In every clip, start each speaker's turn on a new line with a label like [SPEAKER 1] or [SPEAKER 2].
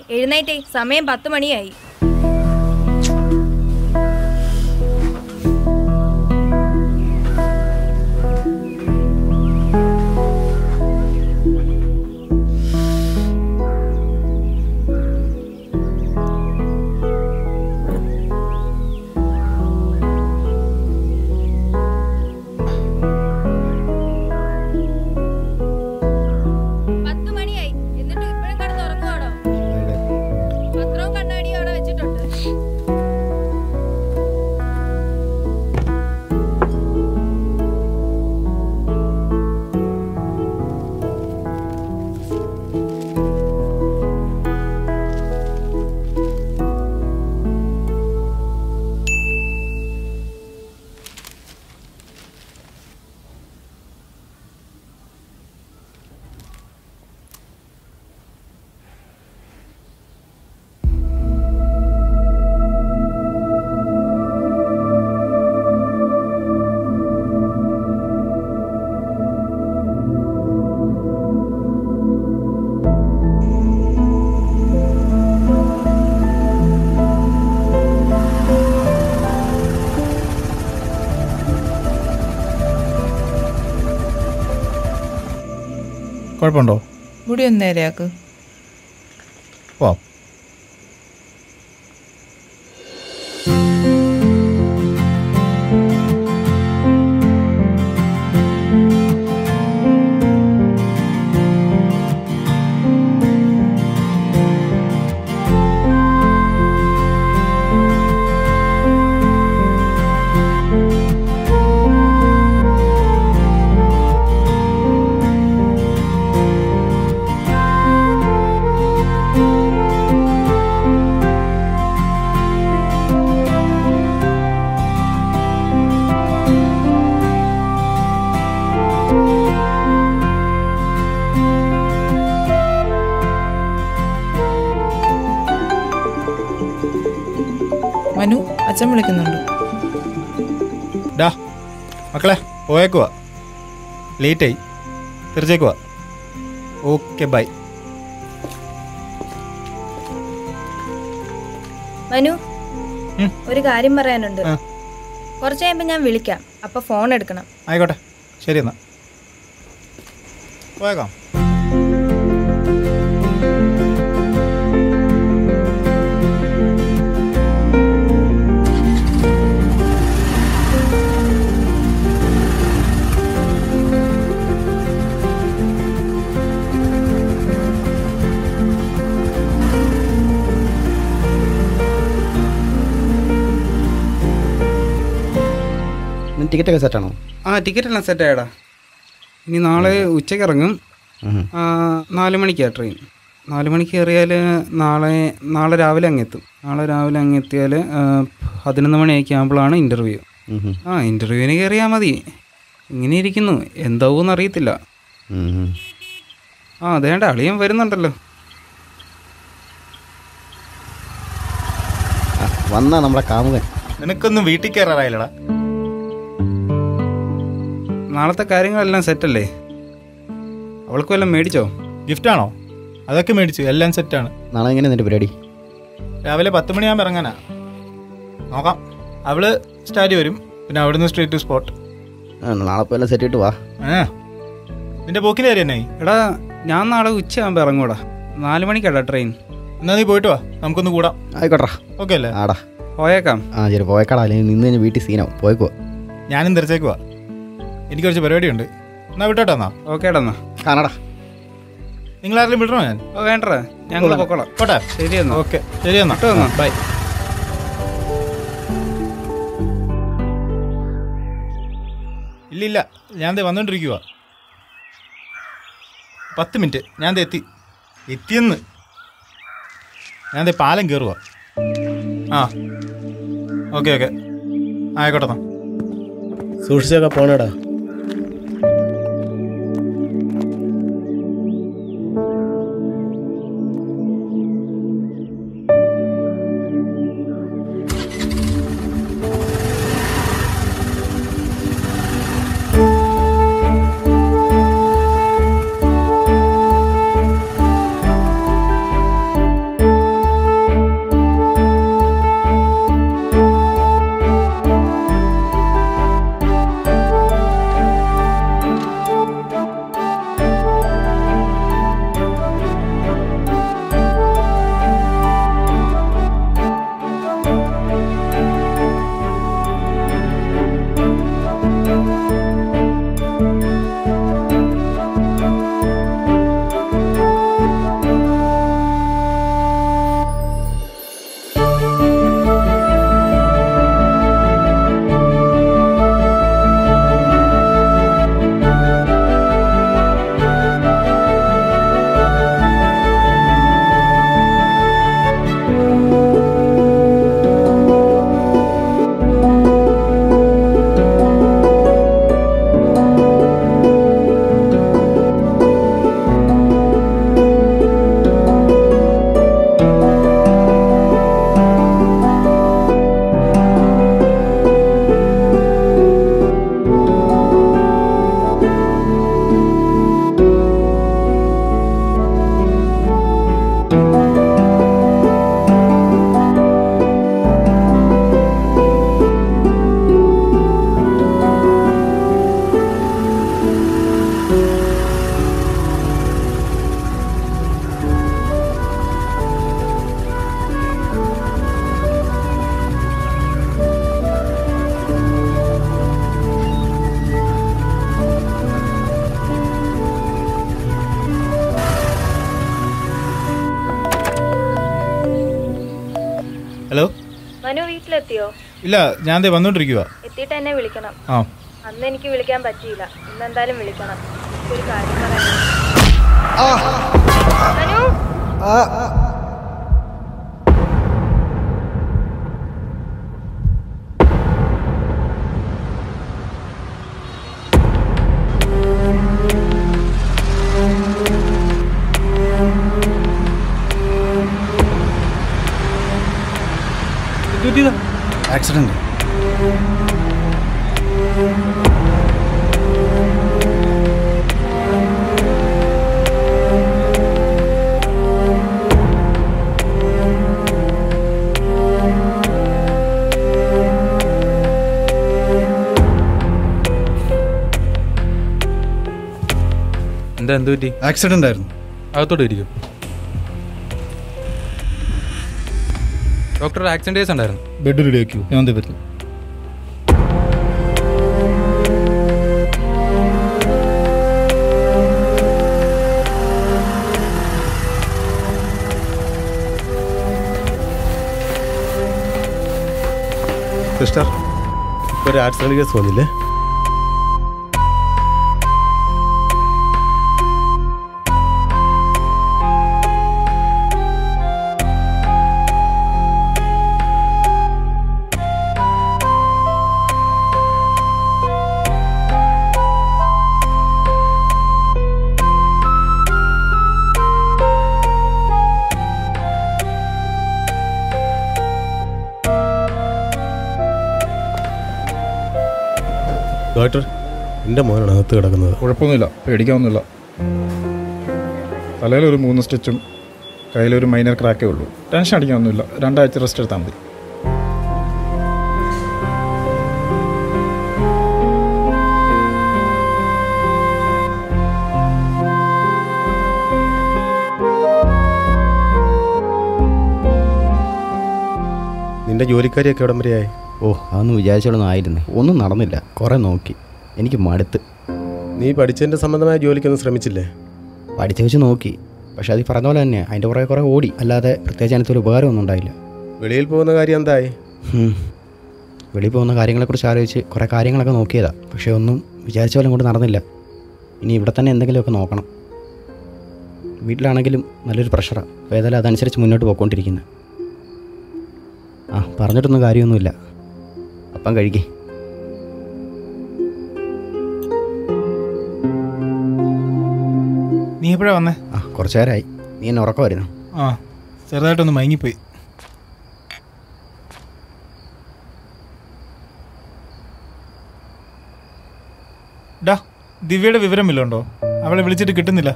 [SPEAKER 1] എഴുന്നേറ്റേ സമയം പത്ത് മണിയായി പത്ത് മണിയായി എന്നിട്ട് ഇപ്പോഴും കിടന്ന് ഉറങ്ങുവാണോ പത്രവും കണ്ണാടിയും അവിടെ വെച്ചിട്ടുണ്ട്
[SPEAKER 2] കുഴപ്പമുണ്ടോ
[SPEAKER 3] മുടി ഒന്ന് നേരെയാക്ക്
[SPEAKER 2] വാ
[SPEAKER 3] മനു അച്ഛൻ വിളിക്കുന്നുണ്ട്
[SPEAKER 2] ഡാ മക്കളെ പോയേക്കുവാ ലേറ്റായി തിരിച്ചേക്കുവാ ഓക്കെ ബൈ
[SPEAKER 1] മനു
[SPEAKER 2] ഉം.
[SPEAKER 1] ഒരു കാര്യം പറയാനുണ്ട്
[SPEAKER 2] ആ.
[SPEAKER 1] കുറച്ച് കഴിയുമ്പോൾ ഞാൻ വിളിക്കാം അപ്പൊ ഫോൺ എടുക്കണം
[SPEAKER 2] ആയിക്കോട്ടെ ശരി എന്നാ പോയേക്കാം
[SPEAKER 4] ടിക്കറ്റൊക്കെ സെറ്റാണോ
[SPEAKER 5] ആ ടിക്കറ്റ് എല്ലാം സെറ്റ് ആയടാ ഇനി നാളെ ഉച്ചയ്ക്ക് ഇറങ്ങും ആ, നാല് മണിക്കാണ് ട്രെയിൻ നാല് മണിക്ക് കയറിയാൽ നാളെ നാളെ രാവിലെ അങ്ങ് എത്തും നാളെ രാവിലെ അങ്ങ് എത്തിയാൽ പതിനൊന്ന് മണിയൊക്കെ ആകുമ്പോഴാണ് ഇൻ്റർവ്യൂ ആ ഇൻ്റർവ്യൂവിന് കയറിയാൽ മതി ഇങ്ങനെ ഇരിക്കുന്നു എന്താവൂന്ന് അറിയത്തില്ല ആ അതേണ്ട അളിയൻ വരുന്നുണ്ടല്ലോ
[SPEAKER 4] വന്നാ നമ്മുടെ കാമുകൻ
[SPEAKER 2] നിനക്കൊന്നും വീട്ടിൽ കയറാറായില്ലടാ
[SPEAKER 5] നാളത്തെ കാര്യങ്ങളെല്ലാം സെറ്റല്ലേ അവൾക്ക് വല്ലതും മേടിച്ചോ
[SPEAKER 2] ഗിഫ്റ്റാണോ അതൊക്കെ മേടിച്ചു എല്ലാം സെറ്റാണ്
[SPEAKER 4] നാളെ എങ്ങനെ നിന്റെ പരിപാടി
[SPEAKER 2] രാവിലെ പത്ത് മണിയാകുമ്പോൾ ഇറങ്ങാനാ നോക്കാം അവള് സ്റ്റാഡി വരും പിന്നെ അവിടുന്ന് സ്ട്രീറ്റ് ടു സ്പോട്ട്
[SPEAKER 4] ആ, നാളെ ഇപ്പോൾ എല്ലാം സെറ്റ് ഇട്ട് വാ
[SPEAKER 2] ഏ നിന്റെ പോക്കിൻ്റെ കാര്യം എന്നായി
[SPEAKER 5] എടാ ഞാൻ നാളെ ഉച്ചയാകുമ്പോൾ ഇറങ്ങൂടാ നാല് മണിക്കാടാ ട്രെയിൻ
[SPEAKER 2] എന്നാ നീ പോയിട്ട് വാ നമുക്കൊന്ന് കൂടാം
[SPEAKER 4] ആയിക്കോട്ടെ
[SPEAKER 2] ഓക്കെ അല്ലേ
[SPEAKER 4] ആടാ
[SPEAKER 5] പോയേക്കാം
[SPEAKER 4] ആ ശരി പോയേക്കാടാ അല്ലെങ്കിൽ നിന്ന് കഴിഞ്ഞ് വീട്ടിൽ സീനാവും പോയേക്കുവാ
[SPEAKER 2] ഞാനും തിരിച്ചേക്കുവാ എനിക്ക് കുറച്ച് പരിപാടിയുണ്ട് എന്നാ വിട്ടോട്ടോ എന്നാ
[SPEAKER 5] ഓക്കേടാ എന്നാ
[SPEAKER 4] കാണാടാ
[SPEAKER 2] നിങ്ങൾ ആരെങ്കിലും വിടണോ ഞാൻ
[SPEAKER 5] ഓ വേണ്ടടാ ഞങ്ങൾ പൊക്കോളാം
[SPEAKER 2] പോട്ടെ
[SPEAKER 5] ശരി എന്നാ
[SPEAKER 2] ഓക്കെ ശരി എന്നാ
[SPEAKER 5] കേട്ടോ എന്നാ
[SPEAKER 2] ബൈ ഇല്ല ഇല്ല ഞാൻ ദേ വന്നോണ്ടിരിക്കുക പത്ത് മിനിറ്റ് ഞാൻ ദേ എത്തി എത്തിയെന്ന് ഞാൻ ദേ പാലം കയറുക ആ ഓക്കെ ഓക്കെ ആയിക്കോട്ടെ എന്നാ
[SPEAKER 6] സൂക്ഷിച്ചൊക്കെ പോണടാ
[SPEAKER 2] ഹലോ
[SPEAKER 1] മനു വീട്ടിലെത്തിയോ
[SPEAKER 2] ഇല്ല ഞാൻ ദേ വന്നോണ്ടിരിക്കുക
[SPEAKER 1] എത്തിയിട്ട് എന്നെ വിളിക്കണം
[SPEAKER 2] ആ
[SPEAKER 1] അന്ന് എനിക്ക് വിളിക്കാൻ പറ്റിയില്ല ഇന്ന് എന്തായാലും വിളിക്കണം ഒരു കാര്യം പറയാൻ മനു
[SPEAKER 4] ആക്സിഡൻറ്റ്
[SPEAKER 2] എന്താ എന്ത് പറ്റി
[SPEAKER 7] ആക്സിഡന്റ് ആയിരുന്നു
[SPEAKER 2] അകത്തോട്ട് ഇരിക്കും ഡോക്ടർ ആക്സിഡന്റ് കേസ് ഉണ്ടായിരുന്നു
[SPEAKER 7] ബെഡ് റെഡി ആക്കിയോ ഞാൻ ദേ വരുന്നു
[SPEAKER 6] സിസ്റ്റർ ഒരു ആക്സിഡന്റ് കേസ് വന്നില്ലേ ഡോക്ടർ എൻ്റെ മോനാണ് അകത്ത് കിടക്കുന്നത്
[SPEAKER 7] കുഴപ്പമൊന്നുമില്ല പേടിക്കാവുന്നില്ല തലയിൽ ഒരു മൂന്ന് സ്റ്റിച്ചും കയ്യിലൊരു മൈനർ ക്രാക്കേ ഉള്ളൂ ടെൻഷൻ അടിക്കാനൊന്നുമില്ല രണ്ടാഴ്ച റെസ്റ്റ് എടുത്താൽ മതി
[SPEAKER 6] നിന്റെ ജോലിക്കാരിയൊക്കെ എവിടം വരെയായി
[SPEAKER 4] ഓ അതൊന്നും വിചാരിച്ചോളൊന്നും ആയിരുന്നു ഒന്നും നടന്നില്ല കുറേ നോക്കി എനിക്ക് മടുത്ത്
[SPEAKER 6] നീ പഠിച്ചതിൻ്റെ സംബന്ധമായ ജോലിക്കൊന്നും ശ്രമിച്ചില്ലേ
[SPEAKER 4] പഠിച്ചു വെച്ച് നോക്കി പക്ഷെ അത് ഈ പറഞ്ഞ പോലെ തന്നെ അതിൻ്റെ കുറേ കുറേ ഓടി അല്ലാതെ പ്രത്യേകിച്ച് അതിനകത്ത് ഒരു ഉപകാരമൊന്നും ഉണ്ടായില്ല
[SPEAKER 6] വെളിയിൽ പോകുന്ന കാര്യം എന്തായി
[SPEAKER 4] ഹും. വെളിയിൽ പോകുന്ന കാര്യങ്ങളെക്കുറിച്ച് ആലോചിച്ച് കുറേ കാര്യങ്ങളൊക്കെ നോക്കിയതാ പക്ഷേ ഒന്നും വിചാരിച്ച പോലെ കൊണ്ട് നടന്നില്ല ഇനി ഇവിടെ തന്നെ എന്തെങ്കിലുമൊക്കെ നോക്കണം വീട്ടിലാണെങ്കിലും നല്ലൊരു പ്രഷറാണ് അപ്പോൾ ഏതായാലും അതനുസരിച്ച് മുന്നോട്ട് പോയിക്കൊണ്ടിരിക്കുന്നത് ആ പറഞ്ഞിട്ടൊന്നും കാര്യമൊന്നുമില്ല അപ്പം കഴിക്കേ
[SPEAKER 2] നീ എപ്പോഴാ വന്നേ
[SPEAKER 4] ആ കുറച്ച് നേരമായി നീ എന്നെ ഉറക്കം വരുന്നു
[SPEAKER 2] ആ ചെറുതായിട്ടൊന്ന് മയങ്ങിപ്പോയി ഡാ ദിവ്യയുടെ വിവരം വല്ലതുണ്ടോ അവളെ വിളിച്ചിട്ട് കിട്ടുന്നില്ല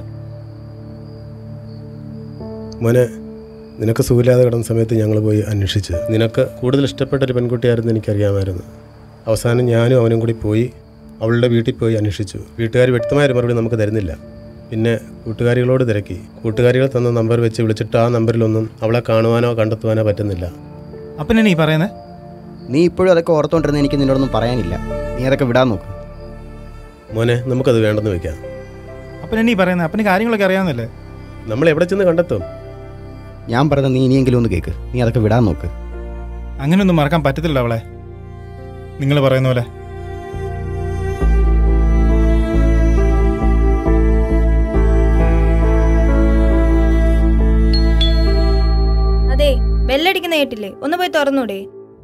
[SPEAKER 6] മോനെ നിനക്ക് സുഖമില്ലാതെ കിടന്ന സമയത്ത് ഞങ്ങൾ പോയി അന്വേഷിച്ച് നിനക്ക് കൂടുതൽ ഇഷ്ടപ്പെട്ട ഒരു പെൺകുട്ടിയായിരുന്നു എനിക്കറിയാമായിരുന്നു അവസാനം ഞാനും അവനും കൂടി പോയി അവളുടെ വീട്ടിൽ പോയി അന്വേഷിച്ചു വീട്ടുകാർ വ്യക്തമായ ഒരു മറുപടി നമുക്ക് തരുന്നില്ല പിന്നെ കൂട്ടുകാരികളോട് തിരക്കി കൂട്ടുകാരികൾ തന്ന നമ്പർ വെച്ച് വിളിച്ചിട്ട് ആ നമ്പറിലൊന്നും അവളെ കാണുവാനോ കണ്ടെത്തുവാനോ പറ്റുന്നില്ല
[SPEAKER 2] അപ്പനെ നീ പറയുന്നേ
[SPEAKER 4] നീ ഇപ്പോഴും അതൊക്കെ ഓർത്തോണ്ടിരുന്ന എനിക്ക് നിന്നോടൊന്നും പറയാനില്ല നീ അതൊക്കെ വിടാൻ നോക്ക്
[SPEAKER 6] മോനെ നമുക്കത് വേണ്ടെന്ന് വെക്കാം
[SPEAKER 2] അപ്പനെ നീ പറയുന്നേ അപ്പന് കാര്യങ്ങളൊക്കെ അറിയാവുന്നല്ലേ
[SPEAKER 6] നമ്മൾ എവിടെ ചെന്ന് കണ്ടെത്തും
[SPEAKER 4] ഞാൻ പറയുന്നത് നീ ഇനിയെങ്കിലും ഒന്ന് കേൾക്ക് നീ അതൊക്കെ വിടാൻ നോക്ക്
[SPEAKER 2] അങ്ങനെയൊന്നും മറക്കാൻ പറ്റത്തില്ല അവളെ നിങ്ങൾ പറയുന്ന പോലെ
[SPEAKER 1] അതെ ബെല്ലടിക്കുന്ന കേട്ടില്ലേ ഒന്ന് പോയി തുറന്നൂടെ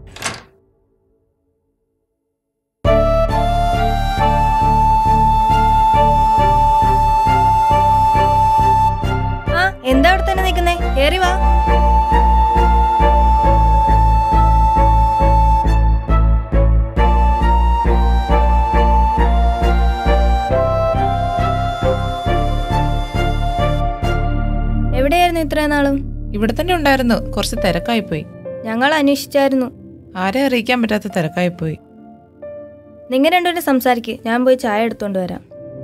[SPEAKER 1] ആ എന്താ അവിടെ തന്നെ നിൽക്കുന്നേ കേറി വാ എവിടെയായിരുന്നു ഇത്രയും നാളും
[SPEAKER 3] ഇവിടെ തന്നെ ഉണ്ടായിരുന്നു കുറച്ച് തിരക്കായിപ്പോയി
[SPEAKER 1] ഞങ്ങൾ അന്വേഷിച്ചായിരുന്നു
[SPEAKER 3] ആരെ അറിയിക്കാൻ പറ്റാത്ത തിരക്കായിപ്പോയി
[SPEAKER 1] നിങ്ങൾ രണ്ടുപേരും സംസാരിക്ക് ഞാൻ പോയി ചായ എടുത്തോണ്ട് വരാം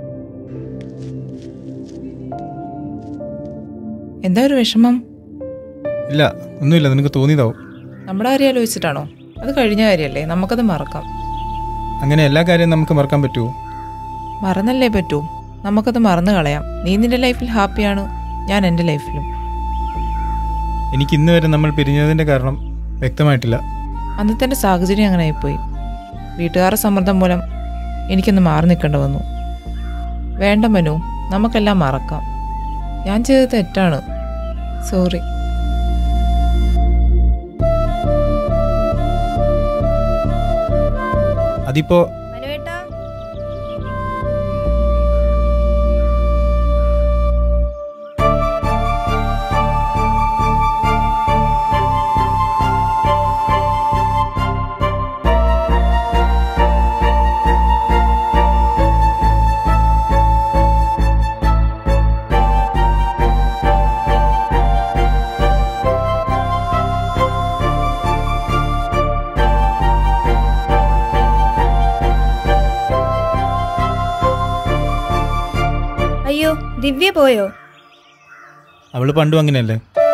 [SPEAKER 3] എന്താ ഒരു വിഷമം
[SPEAKER 2] ഇല്ല ഒന്നുമില്ല നിനക്ക് തോന്നിയതാവും
[SPEAKER 3] നമ്മുടെ കാര്യം ആലോചിച്ചിട്ടാണോ അത് കഴിഞ്ഞ കാര്യമല്ലേ നമുക്കത് മറക്കാം
[SPEAKER 2] അങ്ങനെ എല്ലാ കാര്യവും നമുക്ക് മറക്കാൻ പറ്റുമോ
[SPEAKER 3] മറന്നല്ലേ പറ്റൂ നമുക്കത് മറന്നു കളയാം നീ നിന്റെ ലൈഫിൽ ഹാപ്പിയാണ് ഞാൻ എൻ്റെ ലൈഫിലും
[SPEAKER 2] എനിക്ക് ഇന്ന് വരെ നമ്മൾ പിരിഞ്ഞതിൻ്റെ കാരണം വ്യക്തമായിട്ടില്ല
[SPEAKER 3] അന്നത്തെ എൻ്റെ സാഹചര്യം അങ്ങനെ ആയിപ്പോയി വീട്ടുകാരുടെ സമ്മർദ്ദം മൂലം എനിക്കൊന്ന് മാറി നിൽക്കേണ്ടി വന്നു വേണ്ട മനു നമുക്കെല്ലാം മറക്കാം ഞാൻ ചെയ്തത് തെറ്റാണ് സോറി
[SPEAKER 2] അതിപ്പോ
[SPEAKER 1] മനുവേട്ടാ അയ്യോ ദിവ്യ പോയോ
[SPEAKER 2] അവള് പണ്ടും അങ്ങനെയല്ലേ